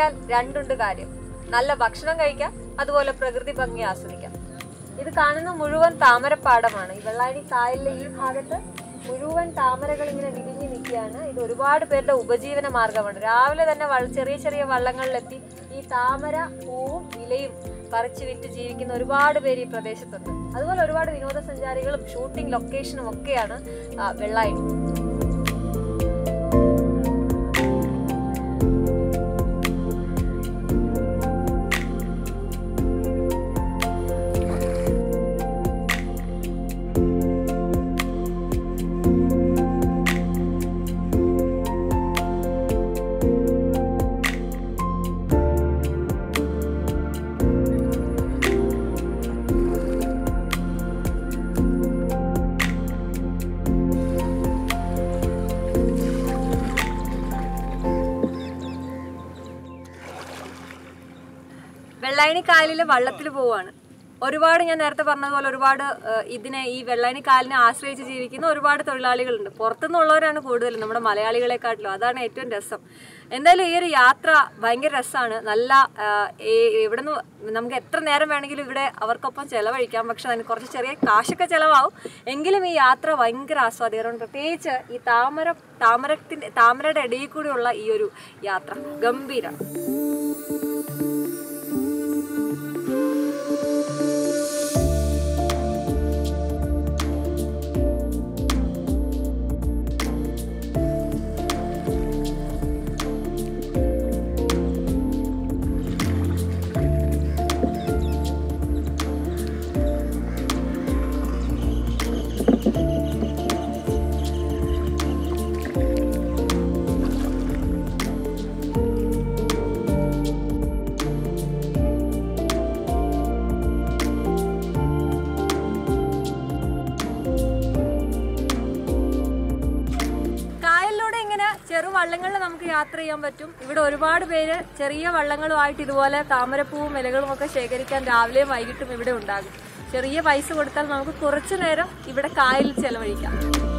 പോയാൽ രണ്ടുണ്ട് കാര്യം നല്ല ഭക്ഷണം കഴിക്കാം അതുപോലെ പ്രകൃതി ഭംഗി ആസ്വദിക്കാം ഇത് കാണുന്ന മുഴുവൻ താമരപ്പാടമാണ് ഈ വെള്ളായണി കായലിലെ ഈ ഭാഗത്ത് മുഴുവൻ താമരകൾ ഇങ്ങനെ വിരിഞ്ഞു നിൽക്കുകയാണ് ഇത് ഒരുപാട് പേരുടെ ഉപജീവന മാർഗമാണ് രാവിലെ തന്നെ വള്ള- ചെറിയ ചെറിയ വള്ളങ്ങളിലെത്തി ഈ താമര പൂവും ഇലയും പറിച്ചു വിറ്റ് ജീവിക്കുന്ന ഒരുപാട് പേര് ഈ പ്രദേശത്തുണ്ട് അതുപോലെ ഒരുപാട് വിനോദസഞ്ചാരികളും ഷൂട്ടിംഗ് ലൊക്കേഷനും ഒക്കെയാണ് ആ, വെള്ളായണി വെള്ളായണി കായലിൽ വള്ളത്തിൽ പോവാണ് ഒരുപാട് ഞാൻ നേരത്തെ പറഞ്ഞതുപോലെ ഒരുപാട് ഏഹ്, ഇതിനെ ഈ വെള്ളായണി കായലിനെ ആശ്രയിച്ച് ജീവിക്കുന്ന ഒരുപാട് തൊഴിലാളികളുണ്ട് പുറത്തുനിന്നുള്ളവരാണ് കൂടുതലും നമ്മുടെ മലയാളികളെക്കാട്ടിലും അതാണ് ഏറ്റവും രസം എന്തായാലും ഈ ഒരു യാത്ര ഭയങ്കര രസമാണ് നല്ല ആഹ്, ഈ- ഇവിടുന്ന് നമുക്ക് എത്ര നേരം വേണമെങ്കിലും ഇവിടെ അവർക്കൊപ്പം ചെലവഴിക്കാം പക്ഷെ അതിന് കുറച്ച് ചെറിയ കാശൊക്കെ ചിലവാകും എങ്കിലും ഈ യാത്ര ഭയങ്കര ആസ്വാദികരമാണ് പ്രത്യേകിച്ച് ഈ താമര താമരത്തിന്റെ താമരയുടെ ഇടയിൽ കൂടിയുള്ള ഈ ഒരു യാത്ര ഗംഭീരം കായലിലൂടെ ഇങ്ങനെ ചെറു വള്ളങ്ങളിൽ നമുക്ക് യാത്ര ചെയ്യാൻ പറ്റും ഇവിടെ ഒരുപാട് പേര് ചെറിയ വള്ളങ്ങളുമായിട്ട് ഇതുപോലെ താമരപ്പൂവും ഇലകളും ഒക്കെ ശേഖരിക്കാൻ രാവിലെയും വൈകിട്ടും ഇവിടെ ഉണ്ടാകും ചെറിയ പൈസ കൊടുത്താൽ നമുക്ക് കുറച്ചു നേരം ഇവിടെ കായലിൽ ചെലവഴിക്കാം